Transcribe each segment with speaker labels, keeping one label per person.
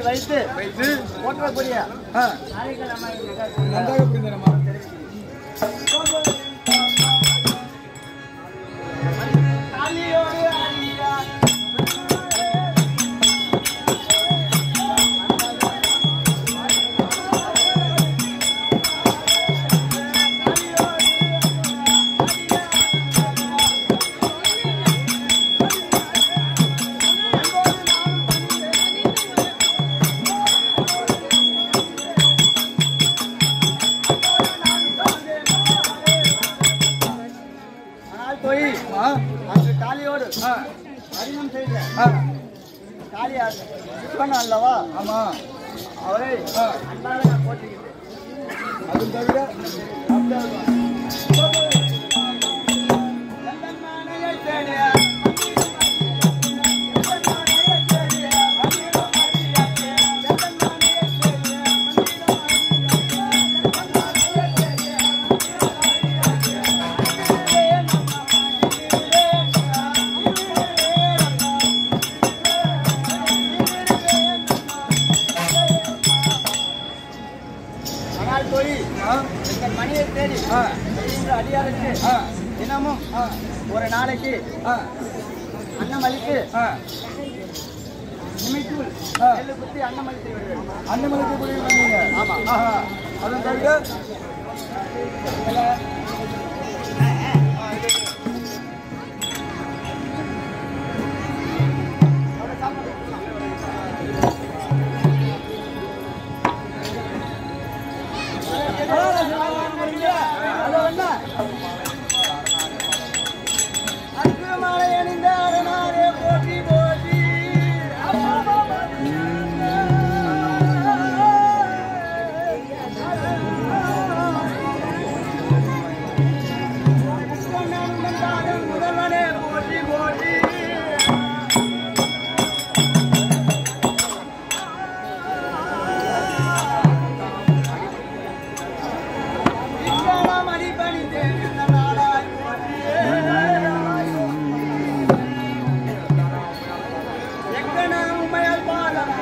Speaker 1: வைத்து
Speaker 2: வைத்து
Speaker 1: போற்றக்கூடிய
Speaker 2: ஆ,
Speaker 1: நாளைக்கு நம்ம
Speaker 2: நன்றாக புரிந்தனமா
Speaker 1: காளியோடு அடியார் ஆனால் போய்
Speaker 2: ஆ,
Speaker 1: அன்று காளியோடு
Speaker 2: ஆ,
Speaker 1: அறிமுகம் செய்த
Speaker 2: ஆ,
Speaker 1: காளியார் சிவன் அல்லவா
Speaker 2: ஆமா
Speaker 1: அவரை
Speaker 2: ஆ,
Speaker 1: அன்பாக நான் போற்றுகிறேன்
Speaker 2: அது தவிர
Speaker 1: ஆனால் போய்
Speaker 2: ஆ,
Speaker 1: எங்கள் மணியை தேடி
Speaker 2: ஆ,
Speaker 1: இந்த அடியாருக்கு
Speaker 2: ஆ,
Speaker 1: தினமும்
Speaker 2: ஆ,
Speaker 1: ஒரு நாளைக்கு
Speaker 2: ஆ,
Speaker 1: அன்னமளித்து
Speaker 2: ஆ.
Speaker 1: நிமித்தூள்
Speaker 2: ஆ.
Speaker 1: நெல்லு குத்தி அன்னமளித்து விடுவேன்
Speaker 2: அன்னமலைக்கு குடி வந்தீங்க
Speaker 1: ஆமா.
Speaker 2: ஆஹா. அது தவிர
Speaker 1: அற்புதமாலை அணிந்த அரணாரே போற்றி போற்றி முதல்வனே போற்றி போற்றி இங்கனம் அடிபணிந்தேன் இந்த நாடாய் போற்றியே எங்கன உமையால் பாடலாம்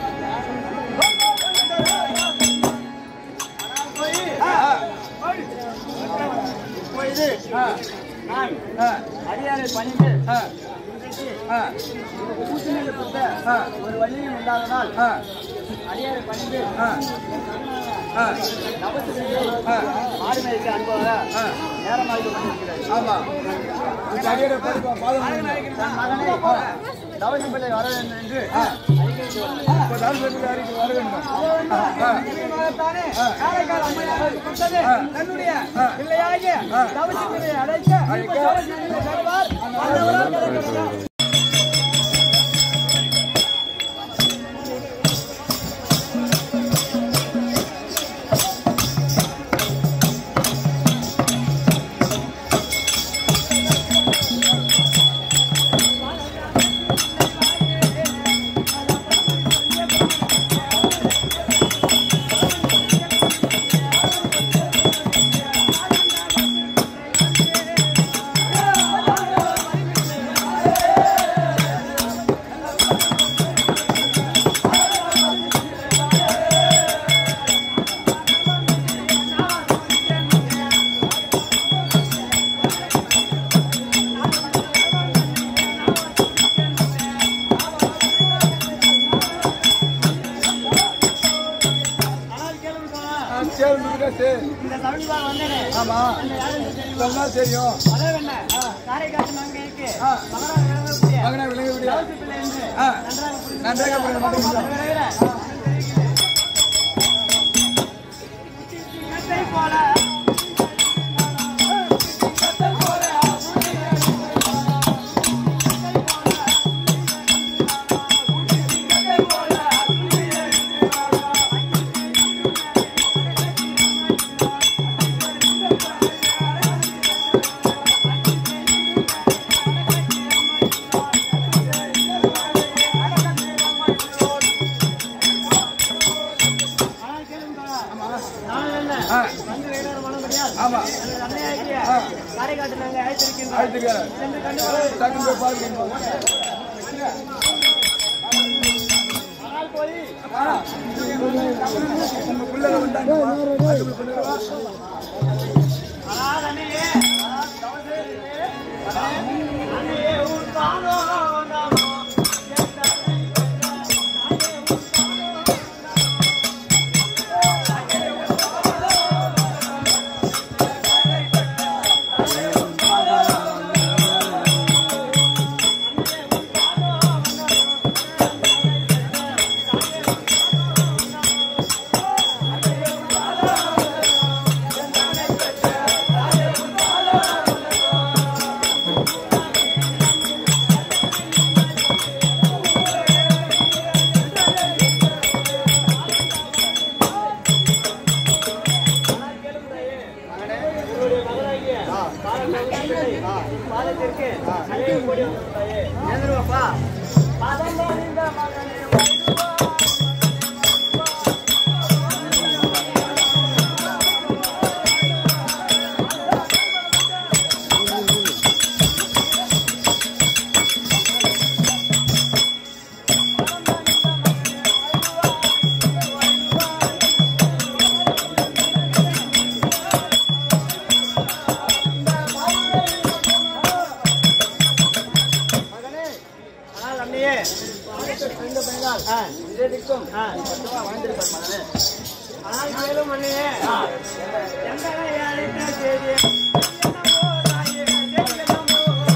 Speaker 1: இப்பொழுது
Speaker 2: ஆ,
Speaker 1: நான்
Speaker 2: ஆ,
Speaker 1: அடியாரை பணிந்து
Speaker 2: ஆ,
Speaker 1: இன்றைக்கு
Speaker 2: ஆ,
Speaker 1: பூசணியில் கொடுத்த
Speaker 2: ஆ.
Speaker 1: ஒரு வழியும் இல்லாததால்
Speaker 2: ஆ,
Speaker 1: அடியாரை பணிந்து
Speaker 2: ஆ, ஆ,
Speaker 1: தவசு செய்து
Speaker 2: ஆ.
Speaker 1: ஆடு மேய்க்க அனுப்புவத
Speaker 2: ஆ.
Speaker 1: நேரமாகி கொண்டிருக்கிறது
Speaker 2: ஆமா இந்த அடியோட படிப்பா பாதம் பண்ணுங்க.
Speaker 1: தன் மகனை தவசு பிள்ளை வர வேண்டும் என்று
Speaker 2: ஆ.
Speaker 1: அறிக்கை செய்து
Speaker 2: இப்ப டான்ஸ் பண்ணி அறிக்கை வர வேண்டும் ஆ, ஆ.
Speaker 1: காரைக்கால் அம்மையார் கொடுத்தது
Speaker 2: ஆ.
Speaker 1: தன்னுடைய
Speaker 2: ஆ.
Speaker 1: பிள்ளையாகிய
Speaker 2: ஆ.
Speaker 1: தவசு பிள்ளையை அழைக்க
Speaker 2: அழைக்க.
Speaker 1: தவசு பிள்ளை தருவார் ஆண்டவரால் கிடைக்கிறது. ஆனால் கேளுங்க போனா,
Speaker 2: ஆ, சரி, நீங்க சரி.
Speaker 1: இந்த தமிழ்பால் வந்தேனே
Speaker 2: ஆமா
Speaker 1: அந்த யாருன்னு தெரியுமா?
Speaker 2: சொன்னா தெரியும்
Speaker 1: பலவெண்ண, காரைக்கால் மங்கைக்கு
Speaker 2: ஆ.
Speaker 1: மகனாக விளங்கக்கூடிய
Speaker 2: மகனை விளங்க விடியா
Speaker 1: தவசு பிள்ளை என்று
Speaker 2: ஆ.
Speaker 1: நன்றாக புரிந்து
Speaker 2: நன்றாக புரிந்து மாட்டேங்குதா?
Speaker 1: விரைவில் சிங்கத்தை போல ஆனால் கேளுங்க நான் என்ன
Speaker 2: ஆ,
Speaker 1: வந்து வேறொரு மனமுடியால்
Speaker 2: ஆமா
Speaker 1: எனது அன்னையாகிய
Speaker 2: ஆ.
Speaker 1: காரைக்காட்டு நாங்கள் அழைத்திருக்கின்றோம்
Speaker 2: அழைத்துக்கிறேன்
Speaker 1: சென்று கண்டு வர
Speaker 2: டக்குனு போய் பாருங்க
Speaker 1: ஆனால் போய்
Speaker 2: உங்க பிள்ளைங்க வந்தாங்க
Speaker 1: ஆனால் அன்னையே அன்னையே உன் தானோ நானோ பாதத்திற்கு அநேக கோடி எழுதுருவாப்பா பாதம் இந்த மகனே ஆனால் அண்ணியே ஆ, இதற்கும் ஆ, ஆனால் மேலும் அண்ணியே எங்களை அழைத்த செய்தி என்னவோ தாயே, என்னவோ.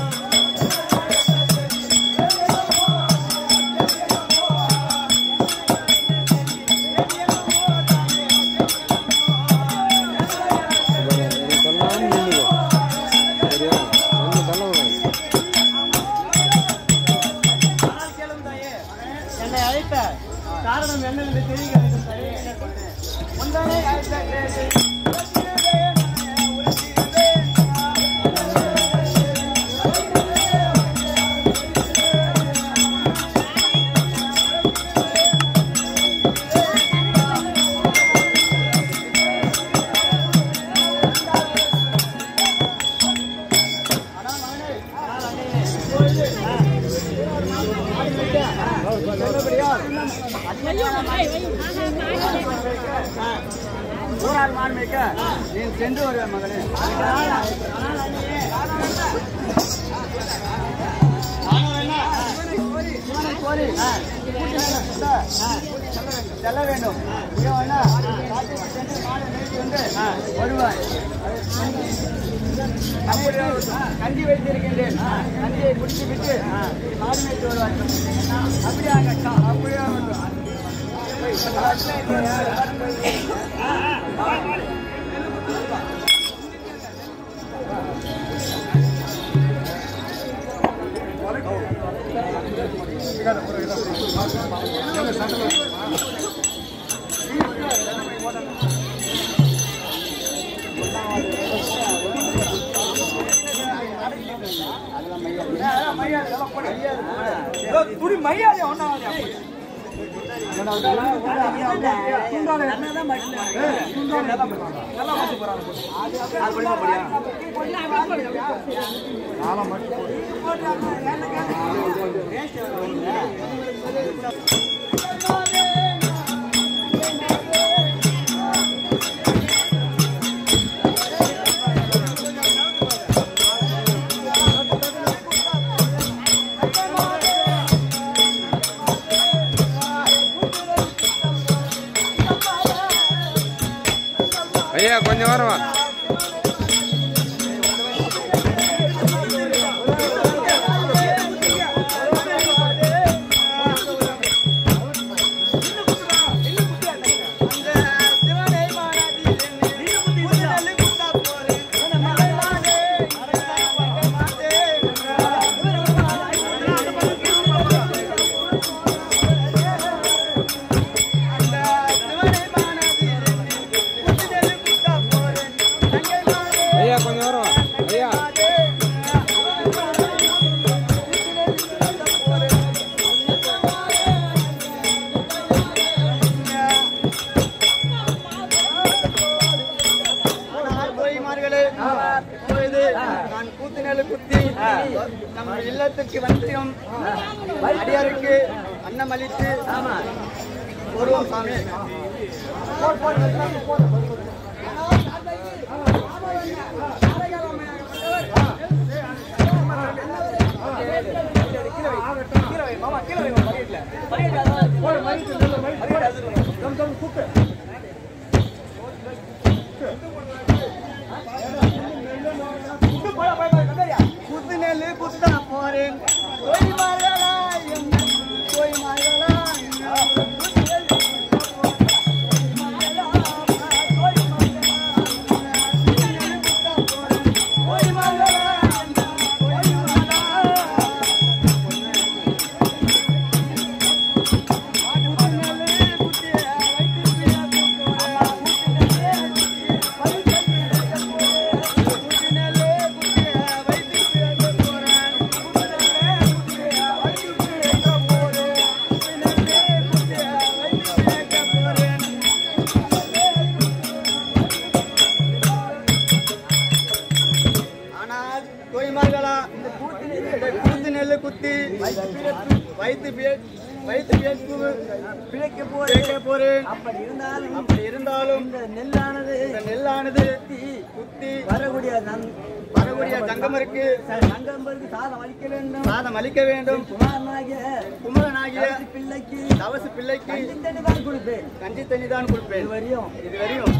Speaker 1: ஆனால் கேளும் தாயே, என்னை அழைத்த காரணம் என்னவென்று தெரிவிக்க வேண்டும் தாயே முந்தானை அழைத்த கிரேசை
Speaker 2: ஊரார் மாண்மிக்க நீ சென்று வருவேன் மகனே இவனை கோரி செல்ல வேண்டும் இவன் காட்டுக்கு சென்று மாடு மேய்த்து வந்து வருவாய் அப்படியே கஞ்சி வைத்திருக்கின்றேன் கஞ்சியை குடித்து விட்டு மாடு மேய்த்து வருவாய் அப்படியே அக்கா அப்படியே துடி மையாதே ஒன்னாவது
Speaker 3: ஐயா கொஞ்சம் வரவா ஐயா கொஞ்சம் வரவா ஐயா
Speaker 2: கோயிமார்களே இப்பொழுது நான் கூத்தினலு குத்தி நம்ம இல்லத்துக்கு வந்தியும் அடியாருக்கு அன்னம் அளித்து வருவோம் சாமி குத்து நெல்லு குத்த போறேன் போய் மகளா போய் மகளா ஆனால் தோய்மார்களா இந்த கூத்து நெல்லு குத்தி வைத்து பே- வைத்து பேச்சு
Speaker 1: பிழைக்க
Speaker 2: கேட்க போறேன்
Speaker 1: அப்படி இருந்தாலும்
Speaker 2: அப்படி இருந்தாலும்
Speaker 1: இந்த நெல்லானது
Speaker 2: இந்த நெல்லானது
Speaker 1: குத்தி
Speaker 2: குத்தி
Speaker 1: வரக்கூடிய நன்-
Speaker 2: வரக்கூடிய தங்கமருக்கு
Speaker 1: சங்கம்பருக்கு சாதம் அளிக்க வேண்டும்
Speaker 2: சாதம் அளிக்க வேண்டும்
Speaker 1: குமாரனாகிய
Speaker 2: குமரனாகிய
Speaker 1: கடைசி பிள்ளைக்கு
Speaker 2: தவசு பிள்ளைக்கு
Speaker 1: கண்டித்தனி தான் கொடுப்பேன்
Speaker 2: கஞ்சி தண்ணி தான் கொடுப்பேன்
Speaker 1: இதுவரையும்
Speaker 2: இதுவரையும்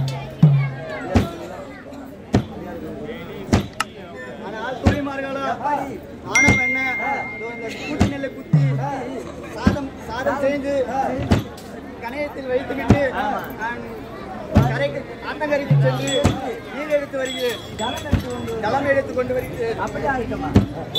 Speaker 2: ஆனால் துணிமார்களா
Speaker 1: எப்படி?
Speaker 2: ஆணவம் என்ன இதோ இந்த கூட்டு நெல்லை குத்தி சாதம் சாதம் செய்து கணையத்தில் வைத்துவிட்டு நான் கரைக்கு ஆத்தங்கரைக்கு சென்று நீர் எடுத்து வருகிறேன்
Speaker 1: ஜலம் எடுத்து கொண்டு
Speaker 2: ஜலம் எடுத்து கொண்டு வருகிறேன்
Speaker 1: அப்படியே ஆகட்டுமா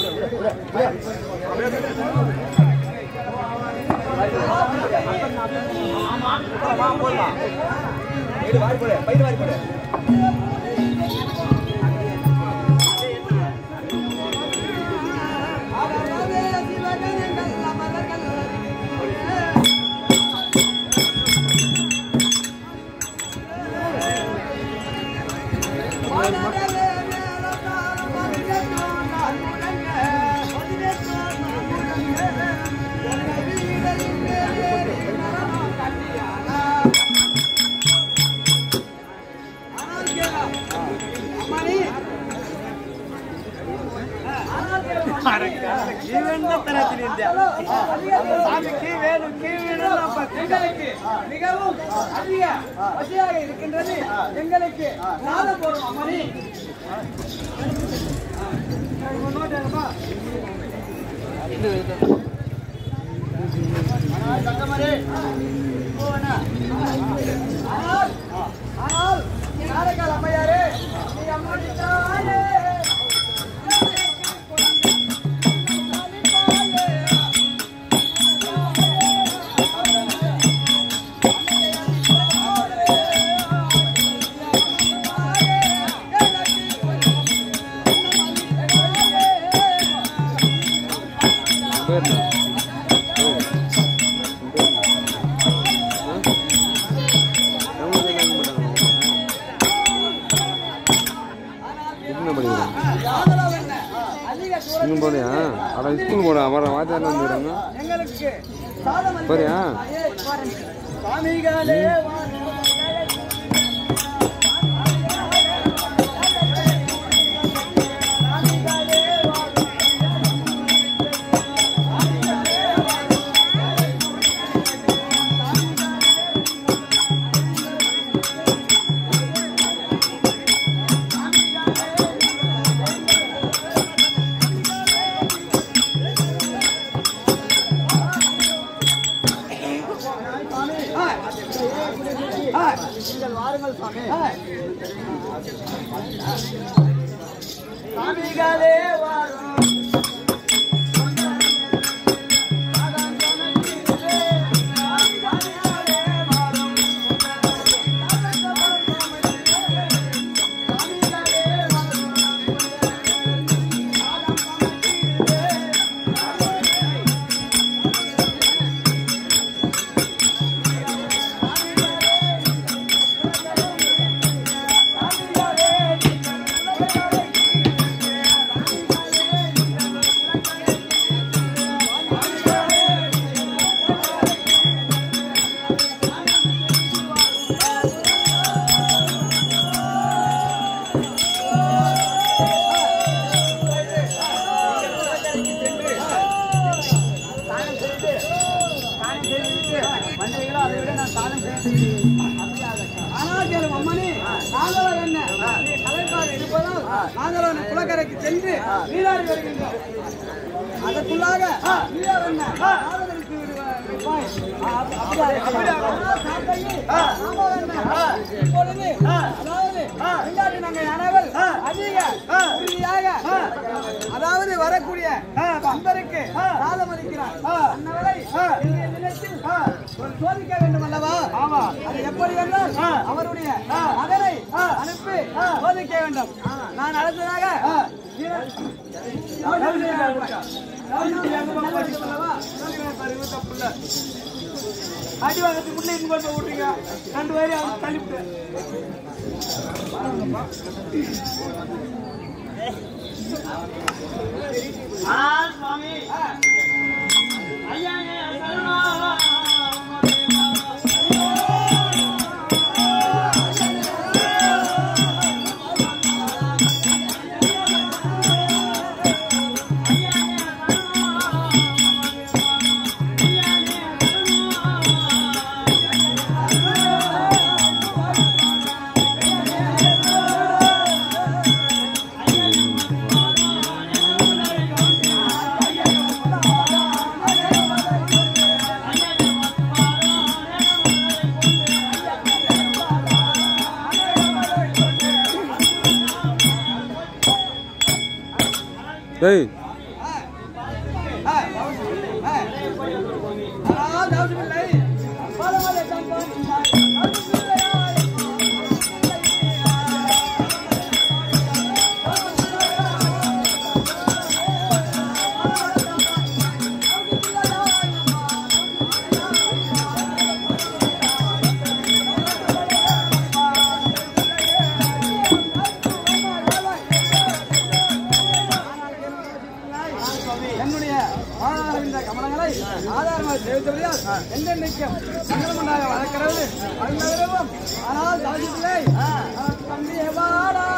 Speaker 2: சாமிக்கு வேணும் கீ வேணும் அப்ப
Speaker 1: எங்களுக்கு மிகவும் அதிக பசியாக இருக்கின்றது எங்களுக்கு நாத போடும் அம்மணி
Speaker 2: தங்கமரே
Speaker 1: ஆனால் ஆனால் நாடகால் அம்மையாரே நீ அம்மணி தாயே
Speaker 3: போயிருந்தா என்ன படிக்கிறேன்
Speaker 1: அதிக தூரம்
Speaker 3: இன்னும் போறியா அட ஸ்கூல் போட வர வாத்தியார் வந்துடுறாங்க
Speaker 1: எங்களுக்கு சாதம் அளிக்க
Speaker 3: போறியா
Speaker 1: தாயே, பாருங்கள்.
Speaker 2: சாமிகளே நீங்கள் வாருங்கள் சாமி சாமிகளே வாரும்
Speaker 1: ஆ
Speaker 2: கேளு அம்மனி நாங்களும் என்ன நீ கலைப்பாக இருப்பதால் நாங்களும் குளக்கரைக்கு சென்று நீராடி வருகின்றோம் அதற்குள்ளாக நீராட என்ன நாரதருக்கு விடுவாய். ஆ, அப்படியா? ஆனால் சாத்தையே, நாம என்ன? இப்பொழுது அதாவது முன்னாடி நாங்கள் அனைவர் அதிக உறுதியாக அதாவது வரக்கூடிய அன்பருக்கு சாதம் அளிக்கிறார் அன்னவரை இன்றைய தினத்தில் ஒரு சோதிக்க வேண்டும் அல்லவா ஆமா அது எப்படி என்றால் அவருடைய மகனை அனுப்பி சோதிக்க வேண்டும் நான் அடுத்ததாக
Speaker 1: அடி வாங்கத்துக்கு முன்னே இருந்து கொண்டு விட்டுருங்க ரெண்டு பேரும் அவங்க தள்ளிவிட்டு ஆனால் சுவாமி ஐயா
Speaker 3: டேய்
Speaker 2: என்னுடைய ஆதாரம் இந்த கமலங்களை ஆதாரமாக தெரிவித்தபடியால் என்னென்னைக்கும் சங்கரமண்டாக வளர்க்கிறது அன்னவரவும் ஆனால் தாசிப்பிள்ளை தம்பி வாடா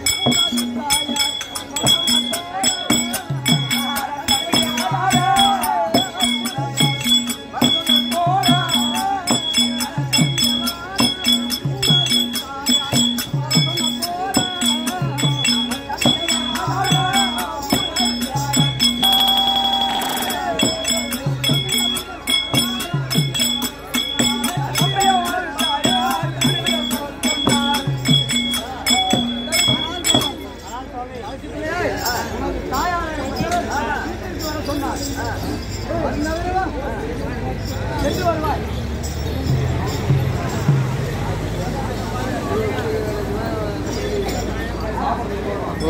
Speaker 2: உனது தாயான வீட்டிற்கு வர சொன்னார் அன்னவரவும் சென்று வருவாய்
Speaker 3: ஓ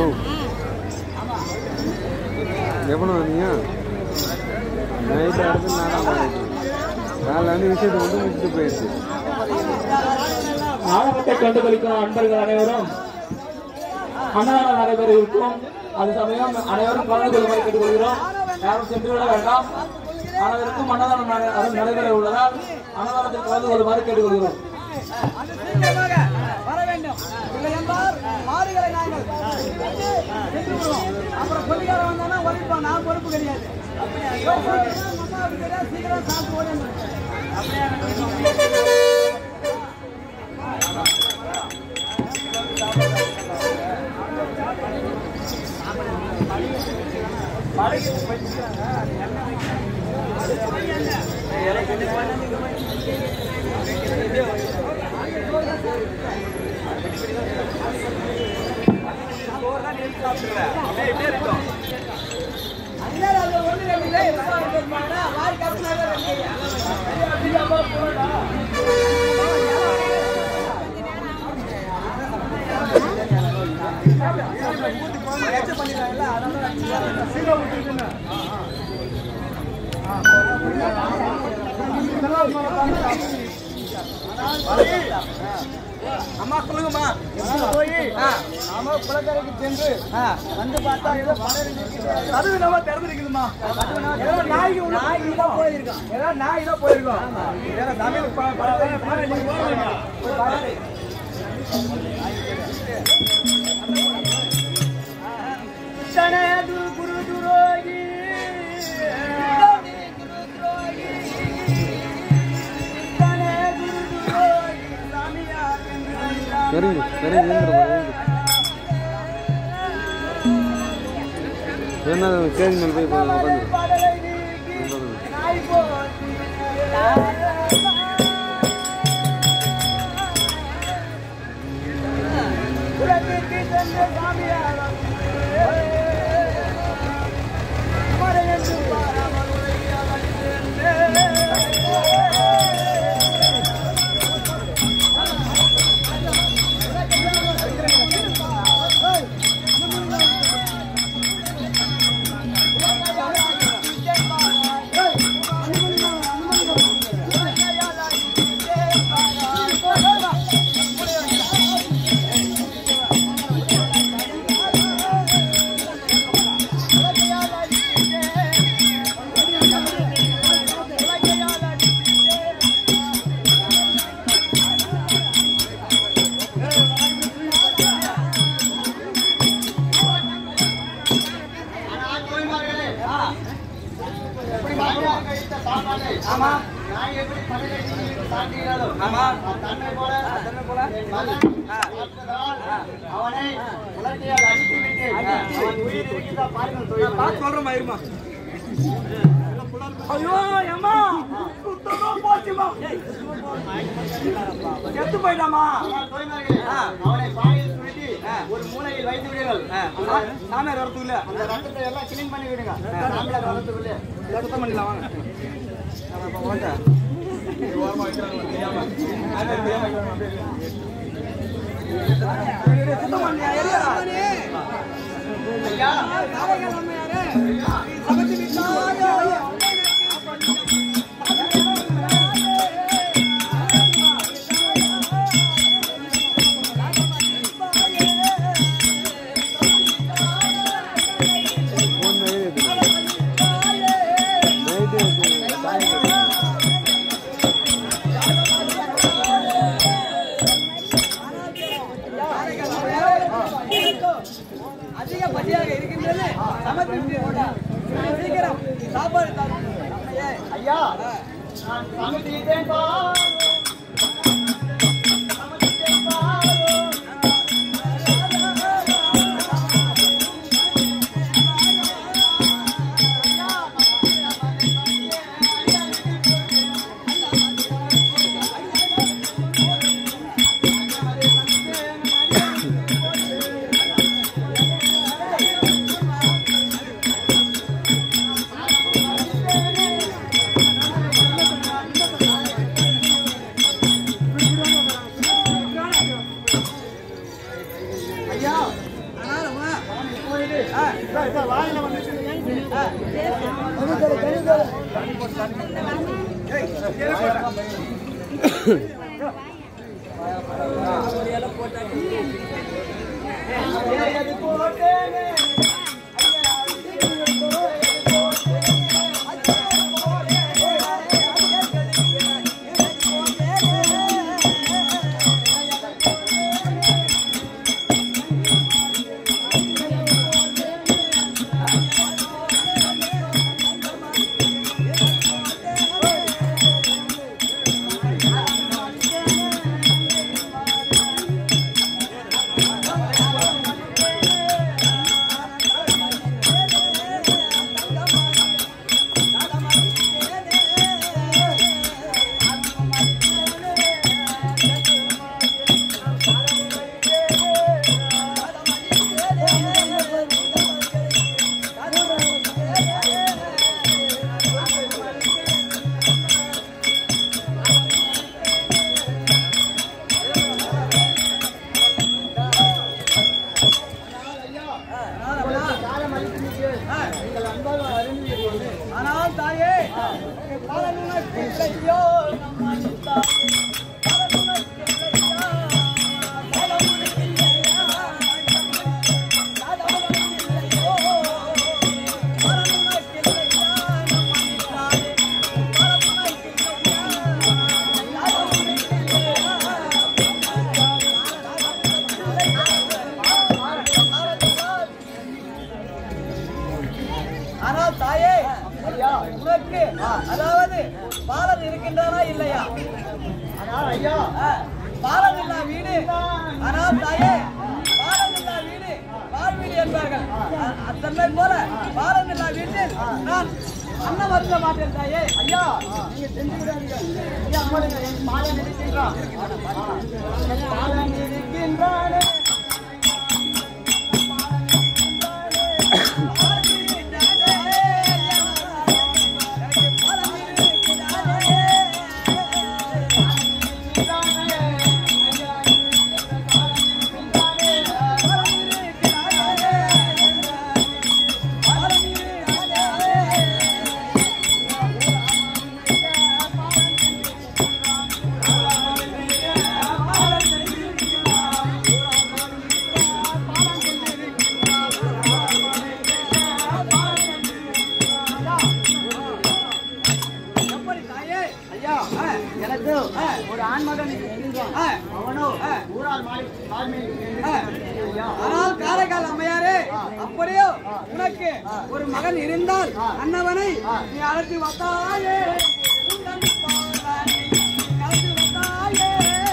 Speaker 3: எப்போ வந்தீங்க நைட்டு அடுத்து நேரம் காலைல வந்து விஷயத்தை மட்டும் முடிச்சுட்டு போயிடுச்சு
Speaker 4: நாடகத்தை கண்டுகளிக்கும் அன்பர்கள் அனைவரும் அன்னதானம் நடைபெற இருக்கும் அது சமயம் அனைவரும் கலந்து கொள்ளுமாறு கேட்டுக்கொள்கிறோம் யாரும் சென்று விட வேண்டாம் அனைவருக்கும் அன்னதானம் நட- அது நடைபெற உள்ளதால் அன்னதானத்தில் கலந்து கொள்ளுமாறு கேட்டுக்கொள்கிறோம்
Speaker 2: அது சீக்கிரமாக வர வேண்டும் இல்லை என்றால் மாடுகளை நாங்கள் வெட்டி சென்று விடுவோம் அப்புறம் கொல்லிக்காரன் வந்தானா ஒழிப்பான் நான் பொறுப்பு கிடையாது அம்மாவுக்கு தெரியாது சீக்கிரம் சாப்பிட்டு ஓடி அண்ணன் அது ஒண்ணு ரெண்டு இல்லை வாரி கப்பினாலே அம்மா சொல்லுங்கம்மா போய் நாம குளக்கரைக்கு சென்று வந்து பார்த்தா ஏதோ கதவு நம்ம திறந்துருக்குதுமா ஏதோ நாய்க்கு உள்ள நாய் இதோ போயிருக்கான் ஏதோ நாய் இதோ போயிருக்கோம் ஏதோ தமிழ் ப- படத்துல பாரு, நீங்க போடுவீங்க. போய் பாரு. தனது குரு துரோகி தனது குரு துரோகி சாமியார் என்று
Speaker 3: சரிங்க சரிங்க எழுந்துரு என்ன ஸ்டேஜ் மேலே போய் உட்காந்து
Speaker 2: ஆமா நான் எப்படி பணிகளை சாட்டினாலும் ஆமா தன்னை போல தன்னை போல அவனை உலகையால் அடித்து விட்டு அவன் உயிர் இருக்கிறதா பாருங்கள் பார்த்து சொல்றேன் இருமா
Speaker 1: ஐயோ ஏம்மா சுத்தமா போச்சுமா செத்து போயிட்டாமா
Speaker 2: அவனை பாயில் சுருட்டி ஒரு மூலையில் வைத்து விடுங்கள் சாமியார் வரத்துக்குள்ள அந்த ரத்தத்தை எல்லாம் கிளீன் பண்ணி விடுங்க சாமியார் வரத்துக்குள்ள சுத்தம் பண்ணிடலாம் வாங்க ஐயா
Speaker 3: ஃபோன் நைட்டு
Speaker 1: அதிக பசியாக இருக்கின்றது சமர்ப்பித்து சீக்கிரம் சாப்பாடு தரும்
Speaker 2: ஐயா நான் சமைத்தேன் பாரு சமைத்தேன் பாரு ஐயா இப்பொழுது சார், சார், வாயில வந்துச்சு. ஏய், அது போட்டேனே.
Speaker 1: ஆனால் தாயே பலனுனக்கு இல்லையோ நம்ம தாயே பலனுனக்கு இல்லையா பலனுனக்கு இல்லையா பலனுனக்கு இல்லையோ பலனுனக்கு இல்லையா நம்ம தாயே பலனுனக்கு இல்லையா பலனுனக்கு ஆனால் தாயே உனக்கு அதாவது பாலன் இருக்கின்றனா இல்லையா
Speaker 2: ஆனால் ஐயா
Speaker 1: ஆ, பாலன் இல்லா வீடு
Speaker 2: உங்களை போல பாலம் இல்லா வீட்டில் நான் அன்னம் வருந்த மாட்டேன் தாயே
Speaker 1: ஐயா நீங்க செஞ்சு விடாதீங்க ஐயா அம்மாடுங்க என் பாலன் இருக்கின்றான் பாலன் இருக்கின்றானே
Speaker 2: எப்படி தாயே
Speaker 1: ஐயா எனக்கு ஒரு ஆண்மகன் இருக்கின்றான் அவனோ ஊரால் மாறி மாறி ஐயா
Speaker 2: ஆனால் காரைக்கால் அம்மையாரே அப்படியோ உனக்கு ஒரு மகன் இருந்தால் அன்னவனை நீ அழைத்து வந்தாயே உந்தன் பாலனை அழைத்து வந்தாயே.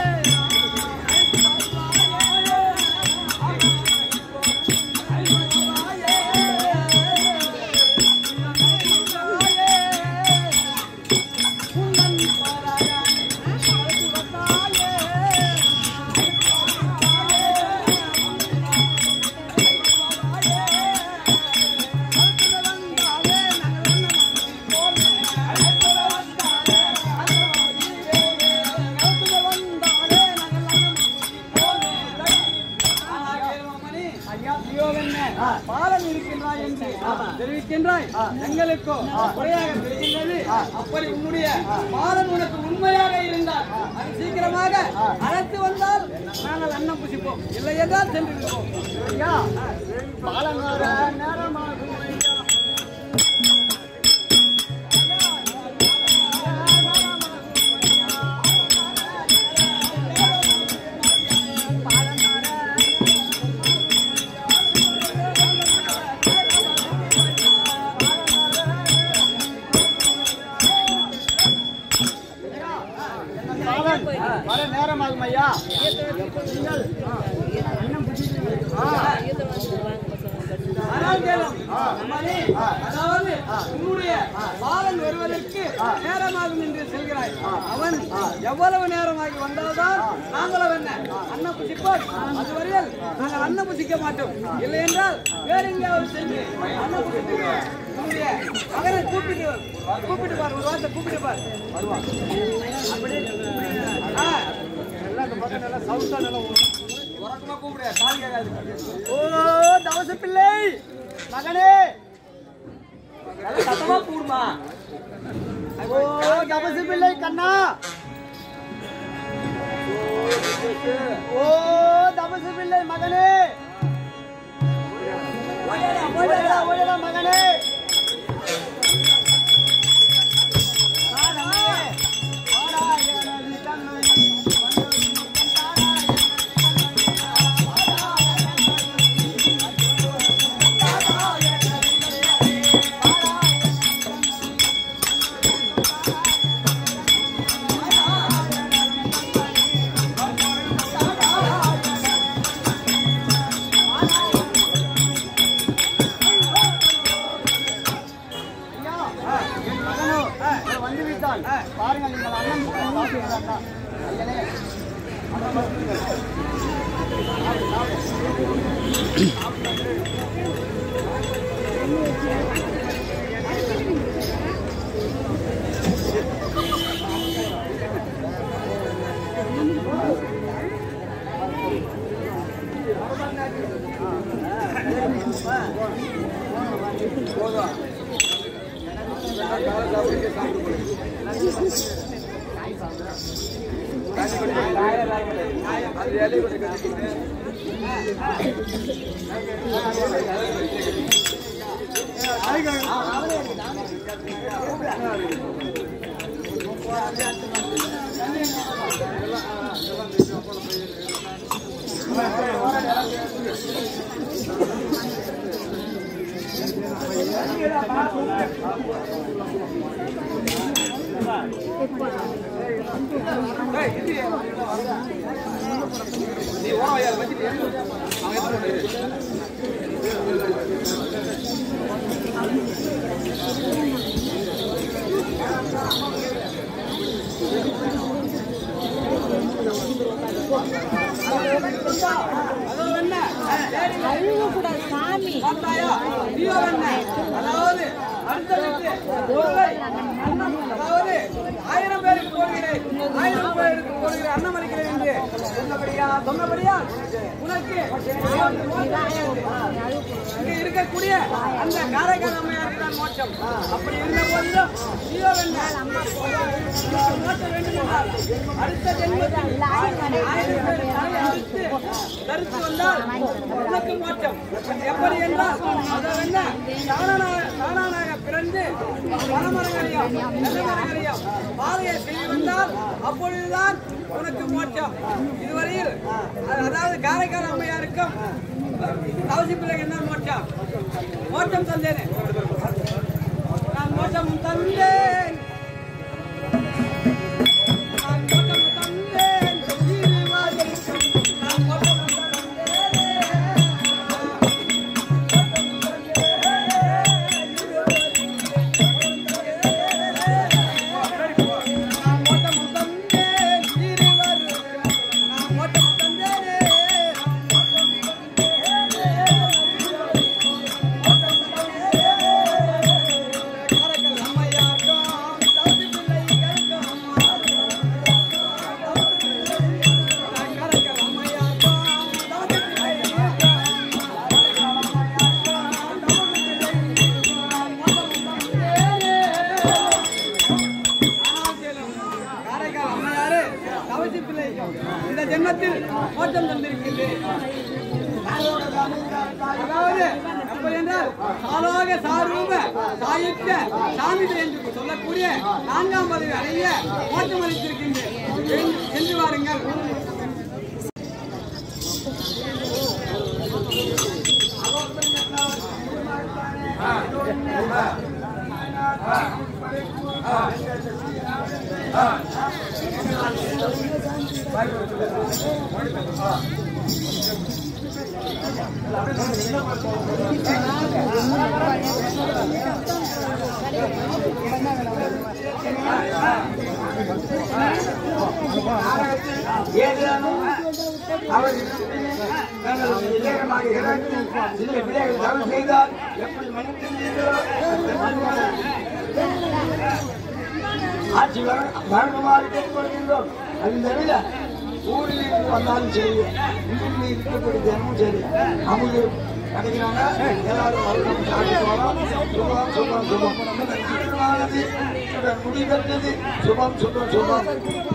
Speaker 2: உந்தன் பாலனை அழைத்து வந்தாயே. பாலன் இருக்கின்றாய் என்று தெரிவிக்கின்றாய் எங்களுக்கோ குறையாக தெரிகின்றது அப்படி உன்னுடைய பாலன் உனக்கு உண்மையாக இருந்தால் அது சீக்கிரமாக அழைத்து வந்தால் நாங்கள் அன்னம் புசிப்போம் இல்லை என்றால் சென்று விடுவோம்
Speaker 1: ஐயா பாலன் வர நேரமாகும் ஐயா பாலன் வர நேரமாகும் ஐயா நீங்கள் அன்னம்
Speaker 2: ஆனால் கேளும். அம்மானே, அதாவது உன்னுடைய பாலன் வருவதற்கு நேரமாகும் என்று செல்கிறாய் அவன் எவ்வளவு நேரமாகி வந்தால்தான் நாங்களும் என்ன அன்னம் புசிப்போம் அதுவரையில் நாங்கள் அன்னம் புசிக்க மாட்டோம் இல்லை என்றால் வேற எங்கேயாவது சென்று அன்னம் புசித்து உன்னுடைய மகனை கூப்பிட்டு கூப்பிட்டு பார் ஒரு வார்த்தை கூப்பிட்டு பார் வருவான் ஆ. உறக்கமா கூப்பிடு கால் கேட்காது
Speaker 1: ஓ தவச பிள்ளை மகனே
Speaker 2: சத்தமா கூடுமா
Speaker 1: ஓ தவச பிள்ளை கண்ணா ஓ தவச பிள்ளை மகனே ஓடடா ஓடடா மகனே ஆடா, ஆடா, எனது கண்ணை ஐயா, என் மகனோ அவர் வந்து விட்டால் பாருங்கள் நீங்கள் அண்ணன் சாப்பிடுகிறார்களா? ஐயனே, அண்ணன் வருகிறீர்கள்.
Speaker 2: நீ ஓரம் வச்சிட்டு அவன் எடுத்து
Speaker 1: பார்த்தாயா நீயோ என்ன அதாவது அடுத்த வீட்டு பொருளை அன்னம் அதாவது ஆயிரம் பேருக்கு போடுகிறேன் ஆயிரம் பேருக்கு போடுகிறேன் அன்னம் அளிக்கிறேன் என்று சொன்னபடியா சொன்னபடியா உனக்கு இங்க இருக்கக்கூடிய அந்த காரைக்கால் அம்மையாருக்கு தான் மோட்சம் அப்படி இருந்த போதிலும் நீயோ என்ன மோட்சம் வேண்டும் என்றால் அடுத்த ஜென்மத்தில் ஆயிரம் பேர் தலையை அறுத்து தரித்து வந்தால் உனக்கு மோட்சம் எப்படி என்றால் அதை என்ன தானாக தானாக பிறந்து வனமரங்களையும் நெல்லமரங்களையும் பாதையை செய்து வந்தால் அப்பொழுதுதான் உனக்கு மோட்சம் இதுவரையில் அ- அதாவது காரைக்கால் அம்மையாருக்கும் கவசி பிள்ளைக்கு என்ன மோட்சம் மோட்சம் தந்தேனே நான் மோட்சம் தந்தேன் நான் மோட்சம் தந்தேன் இருவாயில் நான் மோட்சம் தந்தேனே நான் மோட்சம் தந்தேன் இருவருக்கும் நான் மோட்சம் தந்தேனே காரைக்கால் அம்மையாருக்கும் தவசி பிள்ளைகளுக்கும் காரைக்கால் அம்மையாருக்கும் தவசி காரைக்கால் அம்மையாரு தவசி பிள்ளைக்கும் இந்த ஜென்மத்தில் மோட்சம் தந்திருக்கின்றேன் அதாவது எப்படி என்றால் சாலோக சாரூப சாயுத்த சாமித என்று சொல்லக்கூடிய நான்காம் பதவி அடைய மோட்சம் அளித்திருக்கின்றேன் சென்று- சென்று வாருங்கள்
Speaker 5: அவர் இலக்கமாக இறந்து சில பிள்ளைகள் தவறு செய்தால் எப்படி மன்னிக்கின்றீர்களோ ஆட்சி வர வரணுமாறு கேட்டுக்கொள்கின்றோம் அது தவிர ஊரில் இருந்து வந்தாலும் சரி வீட்டில் இருக்கக்கூடிய தினமும் சரி அவங்க கிடைக்கிறாங்க எல்லாரும் வருடம் சாப்பிட்டு சுபம் சுபம் சுபம் இந்த திருமணமானது முடிவெற்றது சுபம் சுபம் சுபம்